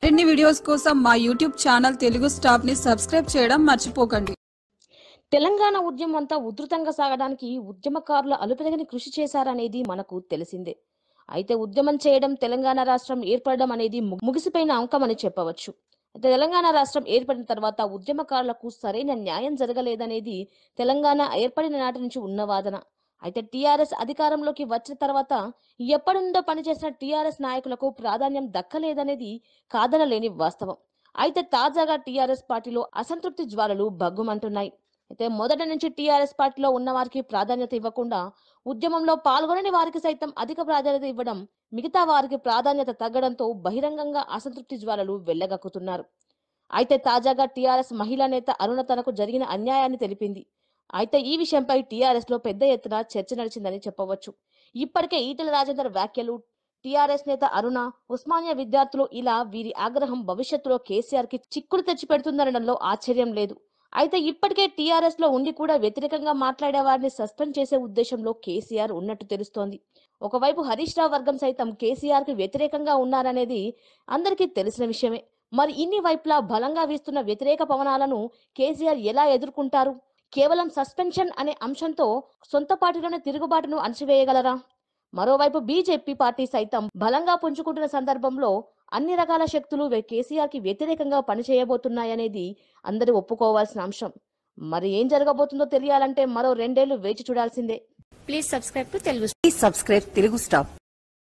మరిన్ని వీడియోస్ కోసం మా యూట్యూబ్ ఛానల్ తెలుగు స్టాప్ ని సబ్స్క్రైబ్ చేయడం మర్చిపోకండి తెలంగాణ ఉద్యమం అంతా ఉధృతంగా సాగడానికి ఉద్యమకారులు అలుపెరగని కృషి చేశారనేది మనకు తెలిసిందే అయితే ఉద్యమం చేయడం తెలంగాణ రాష్ట్రం ఏర్పడడం అనేది ము- ముగిసిపోయిన అంకమని చెప్పవచ్చు అయితే తెలంగాణ రాష్ట్రం ఏర్పడిన తర్వాత ఉద్యమకారులకు సరైన న్యాయం జరగలేదనేది తెలంగాణ ఏర్పడిన నాటి నుంచి ఉన్న వాదన అయితే టీఆర్ఎస్ అధికారంలోకి వచ్చిన తర్వాత ఎప్పటి నుండో పనిచేసిన టీఆర్ఎస్ నాయకులకు ప్రాధాన్యం దక్కలేదనేది కాదనలేని వాస్తవం అయితే తాజాగా టీఆర్ఎస్ పార్టీలో అసంతృప్తి జ్వాలలు బగ్గుమంటున్నాయి అయితే మొదట నుంచి టీఆర్ఎస్ పార్టీలో ఉన్న వారికి ప్రాధాన్యత ఇవ్వకుండా ఉద్యమంలో పాల్గొనని వారికి సైతం అధిక ప్రాధాన్యత ఇవ్వడం మిగతా వారికి ప్రాధాన్యత తగ్గడంతో బహిరంగంగా అసంతృప్తి జ్వాలలు వెళ్ళగక్కుతున్నారు అయితే తాజాగా టీఆర్ఎస్ మహిళా నేత అరుణ తనకు జరిగిన అన్యాయాన్ని తెలిపింది అయితే ఈ విషయంపై టీఆర్ఎస్ లో పెద్ద ఎత్తున చర్చ నడిచిందని చెప్పవచ్చు ఇప్పటికే ఈటెల రాజేందర్ వ్యాఖ్యలు టీఆర్ఎస్ నేత అరుణ ఉస్మానియా విద్యార్థులు ఇలా వీరి ఆగ్రహం భవిష్యత్తులో కేసీఆర్ కి చిక్కుడు తెచ్చి పెడుతుందనడంలో ఆశ్చర్యం లేదు అయితే ఇప్పటికే టీఆర్ఎస్ లో ఉండి కూడా వ్యతిరేకంగా మాట్లాడే వారిని సస్పెండ్ చేసే ఉద్దేశంలో కేసీఆర్ ఉన్నట్టు తెలుస్తోంది ఒకవైపు హరీష్ రావు వర్గం సైతం కేసీఆర్ కి వ్యతిరేకంగా ఉన్నారనేది అందరికీ తెలిసిన విషయమే మరి ఇన్ని వైపులా బలంగా వీస్తున్న వ్యతిరేక పవనాలను కేసీఆర్ ఎలా ఎదుర్కొంటారు కేవలం సస్పెన్షన్ అనే అంశంతో సొంత పార్టీలోనే తిరుగుబాటును అణచివేయగలరా మరోవైపు బీజేపీ పార్టీ సైతం బలంగా పుంజుకుంటున్న సందర్భంలో అన్ని రకాల శక్తులు వే- కేసీఆర్ కి వ్యతిరేకంగా పనిచేయబోతున్నాయనేది అందరూ ఒప్పుకోవాల్సిన అంశం మరి ఏం జరగబోతుందో తెలియాలంటే మరో రెండేళ్లు వేచి చూడాల్సిందే Please subscribe to Telugu Please subscribe Telugu Star.